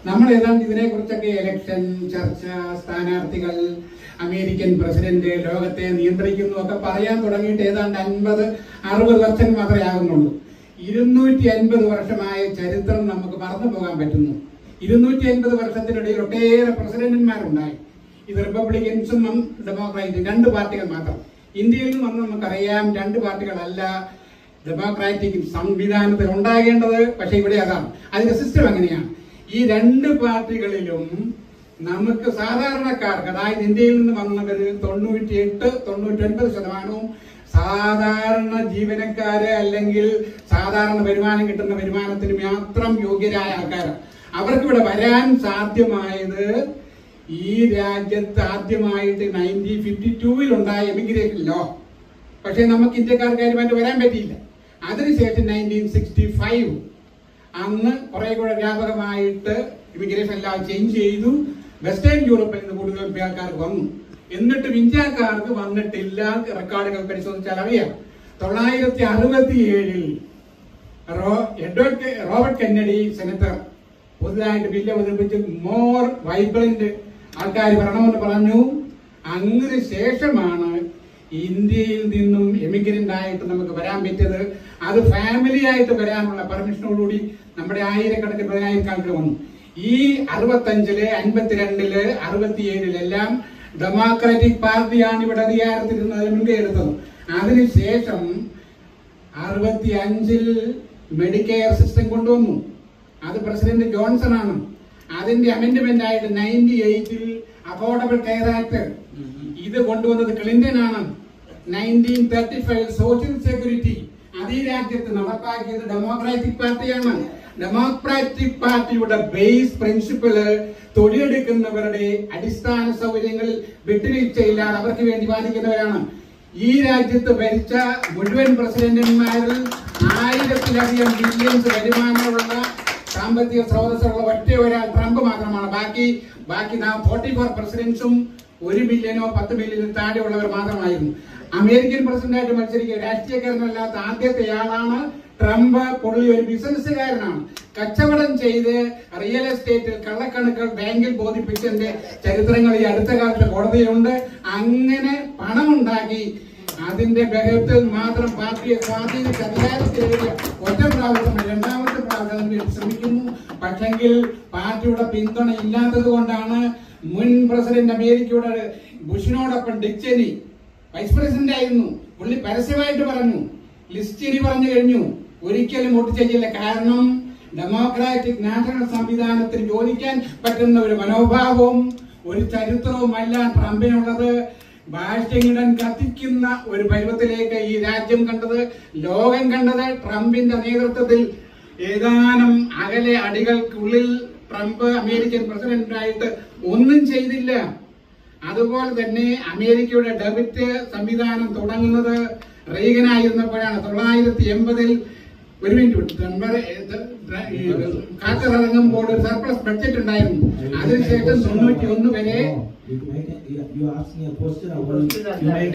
നമ്മൾ ഏതാണ്ട് ഇതിനെക്കുറിച്ചൊക്കെ ഇലക്ഷൻ ചർച്ച സ്ഥാനാർത്ഥികൾ അമേരിക്കൻ പ്രസിഡന്റ് ലോകത്തെ നിയന്ത്രിക്കുന്നു ഒക്കെ പറയാൻ തുടങ്ങിയിട്ട് ഏതാണ്ട് അൻപത് അറുപത് വർഷം മാത്രമേ ആകുന്നുള്ളൂ ഇരുന്നൂറ്റി അൻപത് വർഷമായ ചരിത്രം നമുക്ക് മറന്നു പോകാൻ പറ്റുന്നു ഇരുന്നൂറ്റി അൻപത് വർഷത്തിനിടയിൽ ഒട്ടേറെ പ്രസിഡന്റുമാരുണ്ടായി ഇത് റിപ്പബ്ലിക്കൻസും ഡെമോക്രാറ്റും രണ്ട് പാർട്ടികൾ മാത്രം ഇന്ത്യയിൽ നിന്ന് വന്ന് നമുക്കറിയാം രണ്ട് പാർട്ടികളല്ല ഡെമോക്രാറ്റിക് സംവിധാനത്തിൽ ഉണ്ടാകേണ്ടത് പക്ഷെ ഇവിടെ അതാണ് അതിന്റെ സിസ്റ്റം എങ്ങനെയാണ് ഈ രണ്ട് പാർട്ടികളിലും നമുക്ക് സാധാരണക്കാർക്ക് അതായത് ഇന്ത്യയിൽ നിന്ന് വന്നവര് തൊണ്ണൂറ്റി എട്ട് തൊണ്ണൂറ്റി ഒൻപത് ശതമാനവും സാധാരണ ജീവനക്കാര് അല്ലെങ്കിൽ സാധാരണ വരുമാനം കിട്ടുന്ന വരുമാനത്തിന് മാത്രം യോഗ്യരായ ആൾക്കാരാണ് അവർക്ക് ഇവിടെ വരാൻ സാധ്യമായത് ഈ രാജ്യത്ത് ആദ്യമായിട്ട് നയൻറ്റീൻ ഫിഫ്റ്റി ടൂവിൽ ഉണ്ടായ എമിഗ്രേഷൻ ലോ പക്ഷേ നമുക്ക് ഇന്ത്യക്കാർക്ക് കാര്യമായിട്ട് വരാൻ പറ്റിയില്ല അതിനുശേഷം നയൻറ്റീൻ സിക്സ്റ്റി ഫൈവ് അന്ന് കുറെ കൂടെ വ്യാപകമായിട്ട് ഇമിഗ്രേഷൻ എല്ലാം ചേഞ്ച് ചെയ്തു വെസ്റ്റേൺ യൂറോപ്പിൽ നിന്ന് കൂടുതൽ ആൾക്കാർക്ക് വന്നു എന്നിട്ടും ഇന്ത്യക്കാർക്ക് വന്നിട്ടില്ല റെക്കോർഡുകൾ പരിശോധിച്ചാൽ അറിയാം തൊള്ളായിരത്തി അറുപത്തി ഏഴിൽ Edward K- Robert Kennedy senator പുതുതായിട്ട് ബില്ല് അവതരിപ്പിച്ച് മോർ വൈബ്രന്റ് ആൾക്കാർ വരണമെന്ന് പറഞ്ഞു അങ്ങനെ ശേഷമാണ് ഇന്ത്യയിൽ നിന്നും എമിഗ്രന്റ് ആയിട്ട് നമുക്ക് വരാൻ പറ്റിയത് അത് ഫാമിലി ആയിട്ട് വരാനുള്ള പെർമിഷനോടുകൂടി നമ്മുടെ ആയിരക്കണക്കിന് പതിനായിരക്കണക്കിന് വന്നു ഈ അറുപത്തഞ്ചില് അൻപത്തിരണ്ടില് അറുപത്തിയേഴിലെല്ലാം ഡെമോക്രാറ്റിക് പാർട്ടിയാണ് ഇവിടെ അധികാരത്തിരുന്നത് മുൻകൈ എടുത്തത് അതിനുശേഷം അറുപത്തി അഞ്ചിൽ മെഡിക്കെയർ സിസ്റ്റം കൊണ്ടുവന്നു അത് പ്രസിഡന്റ് ജോൺസൺ ആണ് അതിന്റെ അമെന്റ്മെന്റ് ആയിട്ട് നയൻറ്റി എയ്റ്റിൽ അഫോർഡബിൾ കെയർ ആക്ട് ഇത് കൊണ്ടുവന്നത് ക്ലിന്റൺ ആണ് nineteen thirty five social security അത് ഈ രാജ്യത്ത് നടപ്പാക്കിയത് ഡെമോക്രാറ്റിക് പാർട്ടിയാണ് ഡെമോക്രാറ്റിക് പാർട്ടിയുടെ ബേസ് പ്രിൻസിപ്പിള് തൊഴിലെടുക്കുന്നവരുടെ അടിസ്ഥാന സൗകര്യങ്ങളിൽ വിട്ടുവീഴ്ചയില്ലാതെ അവർക്ക് വേണ്ടി പാലിക്കുന്നവരാണ് ഈ രാജ്യത്ത് ഭരിച്ച മുഴുവൻ പ്രസിഡന്റന്മാരിൽ ആയിരത്തിലധികം ബില്യൺസ് വരുമാനമുള്ള സാമ്പത്തിക സ്രോതസ്സുള്ള ഒറ്റ ഒരാൾ ട്രംപ് മാത്രമാണ് ബാക്കി ബാക്കി ഫോർട്ടി ഫോർ പ്രസിഡന്റ്സും ഒരു മില്യനോ പത്ത് മില്യനോ താഴെയുള്ളവർ മാത്രമായിരുന്നു അമേരിക്കൻ പ്രസിഡന്റായിട്ട് മത്സരിക്കുക രാഷ്ട്രീയക്കാരനല്ലാത്ത ആദ്യത്തെ ആളാണ് ട്രംപ് പുള്ളി ഒരു ബിസിനസ്സുകാരനാണ് കച്ചവടം ചെയ്ത് റിയൽ എസ്റ്റേറ്റിൽ കള്ളക്കണക്കുകൾ ബാങ്കിൽ ബോധിപ്പിച്ചതിന്റെ ചരിത്രങ്ങൾ ഈ അടുത്ത കാലത്ത് കോടതിയിലുണ്ട് അങ്ങനെ പണമുണ്ടാക്കി അതിന്റെ ബലത്തിൽ മാത്രം പാർട്ടിയെ സ്വാധീനിച്ച് അധികാരത്തിലേറിയ ഒറ്റ പ്രാവശ്യം രണ്ടാമത്തെ പ്രാവശ്യം വേണ്ടി ശ്രമിക്കുന്നു പക്ഷെങ്കിൽ പാർട്ടിയുടെ പിന്തുണ ഇല്ലാത്തത് കൊണ്ടാണ് മുൻ പ്രസിഡന്റ് അമേരിക്കയുടെ ബുഷിനോടൊപ്പം ഡിക്ചനി വൈസ് പ്രസിഡന്റ് ആയിരുന്നു പുള്ളി പരസ്യമായിട്ട് പറഞ്ഞു ലിസ്റ്റിനി പറഞ്ഞു കഴിഞ്ഞു ഒരിക്കലും വോട്ട് ചെയ്യില്ല കാരണം ഡെമോക്രാറ്റിക് നാഷണൽ സംവിധാനത്തിന് യോജിക്കാൻ പറ്റുന്ന ഒരു മനോഭാവവും ഒരു ചരിത്രവുമല്ല ട്രംപിനുള്ളത് വാഷിംഗ്ടൺ കത്തിക്കുന്ന ഒരു പരുവത്തിലേക്ക് ഈ രാജ്യം കണ്ടത് ലോകം കണ്ടത് ട്രംപിന്റെ നേതൃത്വത്തിൽ ഏതാനും അകലെ അടികൾക്കുള്ളിൽ ട്രംപ് അമേരിക്കൻ പ്രസിഡന്റായിട്ട് ഒന്നും ചെയ്തില്ല അതുപോലെ തന്നെ അമേരിക്കയുടെ ഡെബിറ്റ് സംവിധാനം തുടങ്ങുന്നത് റീഗനായിരുന്നപ്പോഴാണ് തൊള്ളായിരത്തി എൺപതിൽ ഒരു മിനിറ്റ് നമ്പർ കാത്തിറങ്ങുമ്പോൾ ഒരു സർപ്ലസ് ബഡ്ജറ്റ് ഉണ്ടായിരുന്നു അതിനുശേഷം തൊണ്ണൂറ്റി ഒന്ന് വരെ You make it, you, you ask me a question, I will, you make